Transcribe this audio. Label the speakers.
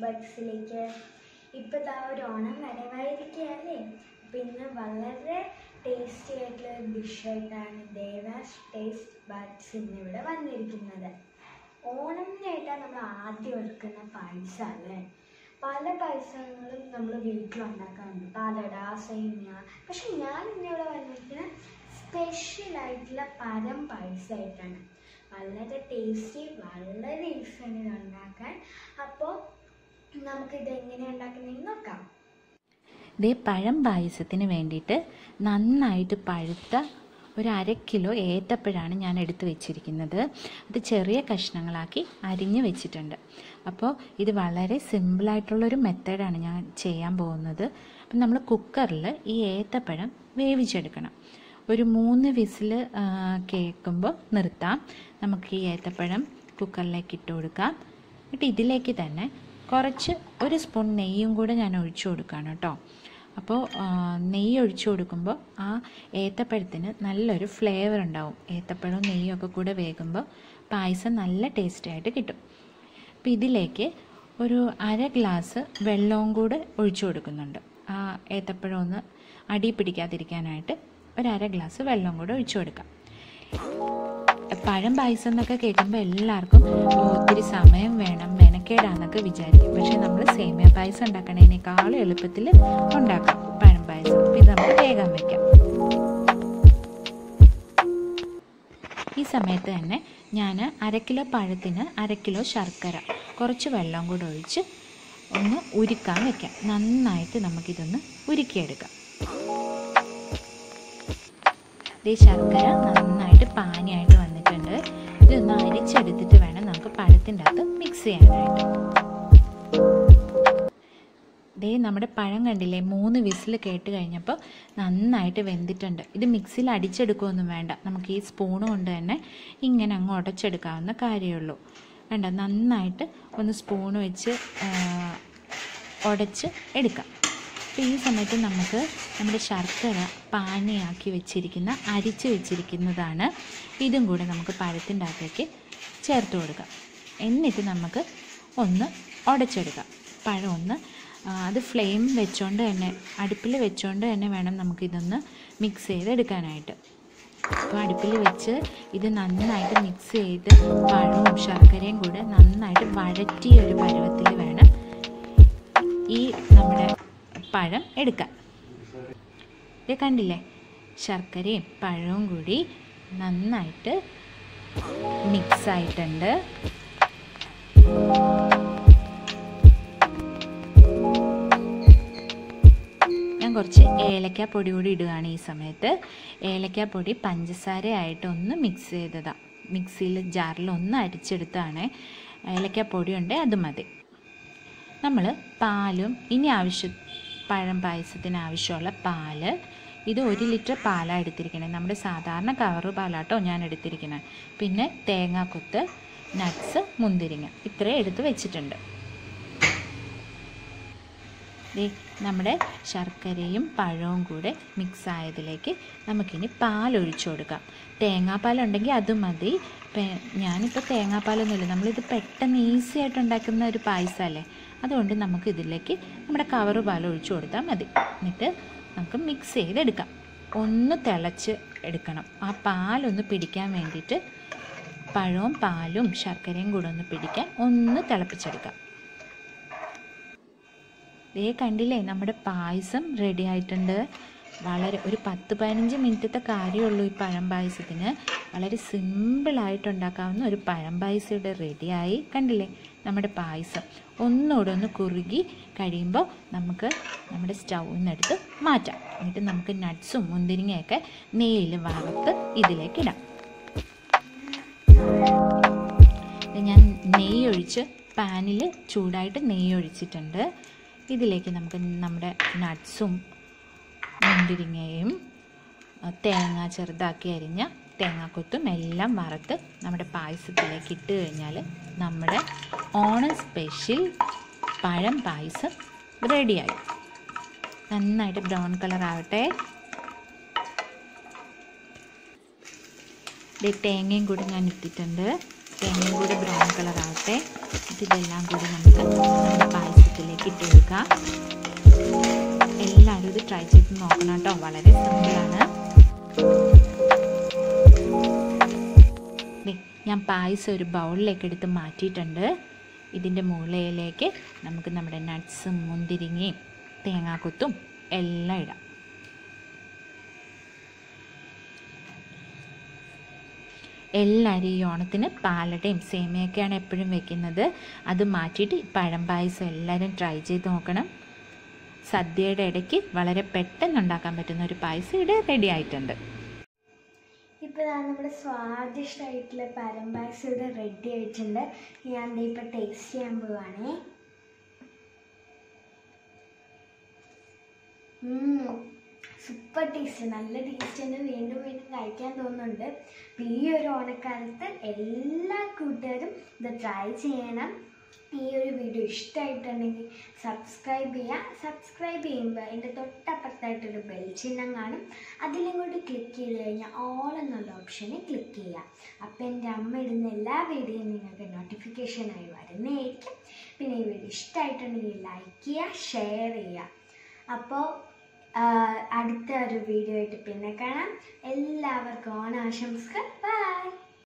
Speaker 1: ബഡ്സിലേക്ക് ഇപ്പോൾ ദാ ഒരു ഓണം വരവായിരിക്കുകയല്ലേ അപ്പം ഇന്ന് വളരെ ടേസ്റ്റി ആയിട്ടുള്ള ഒരു ഡിഷായിട്ടാണ് ദേവാസ് ടേസ്റ്റ് ബഡ്സ് ഇന്നിവിടെ വന്നിരിക്കുന്നത് ഓണത്തിനായിട്ടാണ് നമ്മൾ ആദ്യം എടുക്കുന്ന പായസം അല്ലേ പല പായസങ്ങളും നമ്മൾ വീട്ടിലുണ്ടാക്കാറുണ്ട് പാലട സേമിയ പക്ഷെ ഞാൻ ഇന്നിവിടെ വന്നിരിക്കുന്നത് സ്പെഷ്യൽ ആയിട്ടുള്ള പരം പായസമായിട്ടാണ് വളരെ ടേസ്റ്റി വളരെ ഈസിയാണ് ഇത് ഉണ്ടാക്കാൻ അപ്പോൾ നമുക്കിത് എങ്ങനെയാണ് ഉണ്ടാക്കുന്നതെന്ന് നോക്കാം
Speaker 2: ഇതേ പഴം പായസത്തിന് വേണ്ടിയിട്ട് നന്നായിട്ട് പഴുത്ത ഒരു അര കിലോ ഏത്തപ്പഴമാണ് ഞാൻ എടുത്ത് വെച്ചിരിക്കുന്നത് അത് ചെറിയ കഷ്ണങ്ങളാക്കി അരിഞ്ഞ് വെച്ചിട്ടുണ്ട് അപ്പോൾ ഇത് വളരെ സിമ്പിളായിട്ടുള്ളൊരു മെത്തേഡാണ് ഞാൻ ചെയ്യാൻ പോകുന്നത് അപ്പം നമ്മൾ കുക്കറിൽ ഈ ഏത്തപ്പഴം വേവിച്ചെടുക്കണം ഒരു മൂന്ന് വിസിൽ കേൾക്കുമ്പോൾ നിർത്താം നമുക്ക് ഈ ഏത്തപ്പഴം കുക്കറിലേക്ക് ഇട്ട് കൊടുക്കാം എന്നിട്ട് ഇതിലേക്ക് തന്നെ കുറച്ച് ഒരു സ്പൂൺ നെയ്യും കൂടെ ഞാൻ ഒഴിച്ചു കൊടുക്കുകയാണ് കേട്ടോ അപ്പോൾ ആ, നെയ്യ് ഒഴിച്ചു കൊടുക്കുമ്പോൾ ആ ഏത്തപ്പഴത്തിന് നല്ലൊരു ഫ്ലേവർ ഉണ്ടാവും ഏത്തപ്പഴവും നെയ്യും ഒക്കെ കൂടെ വേകുമ്പോൾ പായസം നല്ല ടേസ്റ്റായിട്ട് കിട്ടും അപ്പോൾ ഇതിലേക്ക് ഒരു അര ഗ്ലാസ് വെള്ളവും കൂടെ ഒഴിച്ചു കൊടുക്കുന്നുണ്ട് ആ ഏത്തപ്പഴം ഒന്ന് അടി പിടിക്കാതിരിക്കാനായിട്ട് ഒരു അര ഗ്ലാസ് വെള്ളം കൂടെ ഒഴിച്ചു കൊടുക്കാം പഴം പായസം എന്നൊക്കെ കേൾക്കുമ്പോൾ എല്ലാവർക്കും "ഓ, ഒത്തിരി സമയം വേണം മെനക്കേടാന്നൊക്കെ വിചാരിക്കും പക്ഷെ നമ്മൾ സേമിയ പായസം ഉണ്ടാക്കണതിനേക്കാളും എളുപ്പത്തിൽ ഉണ്ടാക്കാം പഴം പായസം അപ്പം ഇത് നമുക്ക് വേഗം വയ്ക്കാം ഈ സമയത്ത് തന്നെ ഞാൻ അര കിലോ പഴത്തിന് അര കിലോ ശർക്കര കുറച്ച് വെള്ളം കൂടെ ഒഴിച്ച് ഒന്ന് ഉരുക്കാൻ വെക്കാം നന്നായിട്ട് നമുക്കിതൊന്ന് ഉരുക്കിയെടുക്കാം ഈ ശർക്കര നന്നായിട്ട് പാനിയായിട്ട് വന്നിട്ടുണ്ട് ഇതൊന്ന് അരിച്ചെടുത്തിട്ട് വേണം നമുക്ക് പഴത്തിൻ്റെ അകത്ത് മിക്സ് ചെയ്യാനായിട്ട് ദേ നമ്മുടെ പഴം കണ്ടില്ലേ മൂന്ന് വിസിൽ കേട്ട് കഴിഞ്ഞപ്പോൾ നന്നായിട്ട് വെന്തിട്ടുണ്ട് ഇത് മിക്സിയിൽ അടിച്ചെടുക്കുകയൊന്നും വേണ്ട നമുക്ക് ഈ സ്പൂൺ കൊണ്ട് തന്നെ ഇങ്ങനെ അങ്ങ് ഉടച്ചെടുക്കാവുന്ന കാര്യമുള്ളൂ വേണ്ട നന്നായിട്ട് ഒന്ന് സ്പൂൺ വെച്ച് ആ, ഉടച്ച് എടുക്കാം അപ്പോൾ ഈ സമയത്ത് നമുക്ക് നമ്മുടെ ശർക്കര പാനിയാക്കി വെച്ചിരിക്കുന്ന അരിച്ച് വെച്ചിരിക്കുന്നതാണ് ഇതും കൂടെ നമുക്ക് പഴത്തിൻ്റെ അകത്തേക്ക് ചേർത്ത് കൊടുക്കാം എന്നിട്ട് നമുക്ക് ഒന്ന് ഉടച്ചെടുക്കാം പഴം ഒന്ന് ആ, അത് ഫ്ലെയിം വെച്ചുകൊണ്ട് തന്നെ അടുപ്പിൽ വെച്ചുകൊണ്ട് തന്നെ വേണം നമുക്കിതൊന്ന് മിക്സ് ചെയ്തെടുക്കാനായിട്ട് അപ്പോൾ അടുപ്പിൽ വെച്ച് ഇത് നന്നായിട്ട് മിക്സ് ചെയ്ത് പഴവും ശർക്കരയും കൂടെ നന്നായിട്ട് വഴറ്റിയ ഒരു പരുവത്തിൽ വേണം ഈ നമ്മുടെ പഴം എടുക്കാൻ ഇത് കണ്ടില്ലേ ശർക്കരയും പഴവും കൂടി നന്നായിട്ട് മിക്സ് ആയിട്ടുണ്ട് ഞാൻ കുറച്ച് ഏലക്കാപ്പൊടി കൂടി ഇടുകയാണ് ഈ സമയത്ത് ഏലക്കാപ്പൊടി പഞ്ചസാരയായിട്ട് ഒന്ന് മിക്സ് ചെയ്തതാണ് മിക്സിയിൽ ജാറിൽ ഒന്ന് അരിച്ചെടുത്താണ് ഏലക്കാപ്പൊടി ഉണ്ട് അത് മതി നമ്മൾ പാലും ഇനി ആവശ്യ പഴം പായസത്തിന് ആവശ്യമുള്ള പാല് ഇത് ഒരു ലിറ്റർ പാലാണ് എടുത്തിരിക്കുന്നത് നമ്മുടെ സാധാരണ കവറ് പാലാട്ടോ ഞാൻ എടുത്തിരിക്കുന്നത് പിന്നെ തേങ്ങാക്കൊത്ത് നട്ട്സ് മുന്തിരിങ്ങ ഇത്രയും എടുത്ത് വെച്ചിട്ടുണ്ട് ദേ നമ്മുടെ ശർക്കരയും പഴവും കൂടെ മിക്സ് ആയതിലേക്ക് നമുക്കിനി പാൽ ഒഴിച്ചു കൊടുക്കാം തേങ്ങാപ്പാലുണ്ടെങ്കിൽ അത് മതി പെ- ഞാനിപ്പോൾ തേങ്ങാപ്പാലൊന്നുമില്ല നമ്മളിത് പെട്ടെന്ന് ഈസി ആയിട്ട് ഉണ്ടാക്കുന്ന ഒരു പായസമല്ലേ അതുകൊണ്ട് നമുക്ക് ഇതിലേക്ക് നമ്മുടെ കവറ് പാൽ ഒഴിച്ചു കൊടുത്താൽ മതി എന്നിട്ട് നമുക്ക് മിക്സ് ചെയ്തെടുക്കാം ഒന്ന് തിളച്ച് എടുക്കണം ആ പാലൊന്ന് പിടിക്കാൻ വേണ്ടിയിട്ട് പഴവും പാലും ശർക്കരയും കൂടെ ഒന്ന് പിടിക്കാൻ ഒന്ന് തിളപ്പിച്ചെടുക്കാം ദേ കണ്ടില്ലേ നമ്മുടെ പായസം റെഡി ആയിട്ടുണ്ട് വളരെ ഒരു പത്ത് പതിനഞ്ച് മിനിറ്റത്തെ കാര്യമുള്ളൂ ഈ പഴം പായസത്തിന് വളരെ സിമ്പിളായിട്ട് ഉണ്ടാക്കാവുന്ന ഒരു പഴം പായസം ഇവിടെ റെഡിയായി കണ്ടില്ലേ നമ്മുടെ പായസം ഒന്നുകൂടെ ഒന്ന് കുറുകി കഴിയുമ്പോൾ നമുക്ക് നമ്മുടെ സ്റ്റൗവിൽ നിന്നെടുത്ത് മാറ്റാം എന്നിട്ട് നമുക്ക് നട്ട്സും മുന്തിരിങ്ങയൊക്കെ നെയ്യിൽ വറുത്ത് ഇതിലേക്ക് ഇടാം ഇത് ഞാൻ നെയ്യ് ഒഴിച്ച് പാനിൽ ചൂടായിട്ട് നെയ്യ് ഒഴിച്ചിട്ടുണ്ട് ഇതിലേക്ക് നമുക്ക് നമ്മുടെ നട്ട്സും മുന്തിരിങ്ങയും ആ, തേങ്ങ ചെറുതാക്കി അരിഞ്ഞ തേങ്ങാക്കൊത്തും എല്ലാം വറുത്ത് നമ്മുടെ പായസത്തിലേക്ക് ഇട്ട് കഴിഞ്ഞാൽ നമ്മുടെ ഓണം സ്പെഷ്യൽ പഴം പായസം റെഡിയായി നന്നായിട്ട് ബ്രൗൺ കളർ ആവട്ടെ ദേ തേങ്ങയും കൂടി ഞാൻ ഇട്ടിട്ടുണ്ട് തേങ്ങയും കൂടി ബ്രൗൺ കളർ ആവട്ടെ എന്നിട്ട് എന്നിട്ട് ഇതെല്ലാം കൂടി നമുക്ക് നമ്മുടെ പായസത്തിലേക്ക് ഇട്ട് കൊടുക്കാം എല്ലാവരും ഇത് ട്രൈ ചെയ്ത് നോക്കണം കേട്ടോ വളരെ സിമ്പിളാണ് ദേ, ഞാൻ പായസം ഒരു ബൗളിലേക്ക് എടുത്ത് മാറ്റിയിട്ടുണ്ട് ഇതിൻ്റെ മുകളിലേക്ക് നമുക്ക് നമ്മുടെ നട്ട്സും മുന്തിരിങ്ങയും തേങ്ങാക്കൊത്തും എല്ലാം ഇടാം എല്ലാവരും ഈ ഓണത്തിന് പാലടയും സേമിയൊക്കെയാണ് എപ്പോഴും വെക്കുന്നത് അത് മാറ്റിയിട്ട് ഈ പഴം പായസം എല്ലാവരും ട്രൈ ചെയ്ത് നോക്കണം സദ്യയുടെ ഇടയ്ക്ക് വളരെ പെട്ടെന്ന് ഉണ്ടാക്കാൻ പറ്റുന്ന ഒരു പായസം ഇവിടെ റെഡി ആയിട്ടുണ്ട്
Speaker 1: ഇപ്പോൾ ഞാൻ നമ്മുടെ സ്വാദിഷ്ടമായിട്ടുള്ള പരമ്പായസം ഇവിടെ റെഡി ആയിട്ടുണ്ട് ഞാൻ ദേ ഇപ്പോൾ ടേസ്റ്റ് ചെയ്യാൻ പോവാണേ സൂപ്പർ ടേസ്റ്റ് നല്ല ടേസ്റ്റ് തന്നെ വീണ്ടും വീണ്ടും കഴിക്കാൻ തോന്നുന്നുണ്ട് അപ്പോൾ ഈ ഒരു ഓണക്കാലത്ത് എല്ലാ കൂട്ടുകാരും ഇത് ട്രൈ ചെയ്യണം ഈ ഒരു വീഡിയോ ഇഷ്ടമായിട്ടുണ്ടെങ്കിൽ സബ്സ്ക്രൈബ് ചെയ്യുക സബ്സ്ക്രൈബ് ചെയ്യുമ്പോൾ എൻ്റെ തൊട്ടപ്പുറത്തായിട്ടൊരു ബെൽ ചിഹ്നം കാണും അതിലും കൂടി ക്ലിക്ക് ചെയ്ത് കഴിഞ്ഞാൽ ഓൾ എന്നുള്ള ഓപ്ഷനിൽ ക്ലിക്ക് ചെയ്യുക അപ്പോൾ എൻ്റെ അമ്മ ഇടുന്ന എല്ലാ വീഡിയോയും നിങ്ങൾക്ക് നോട്ടിഫിക്കേഷനായി വരുന്നതായിരിക്കും പിന്നെ ഈ വീഡിയോ ഇഷ്ടമായിട്ടുണ്ടെങ്കിൽ ലൈക്ക് ചെയ്യുക ഷെയർ ചെയ്യുക അപ്പോൾ അടുത്ത ഒരു വീഡിയോ ആയിട്ട് പിന്നെ കാണാം എല്ലാവർക്കും ഓണാശംസകൾ ബൈ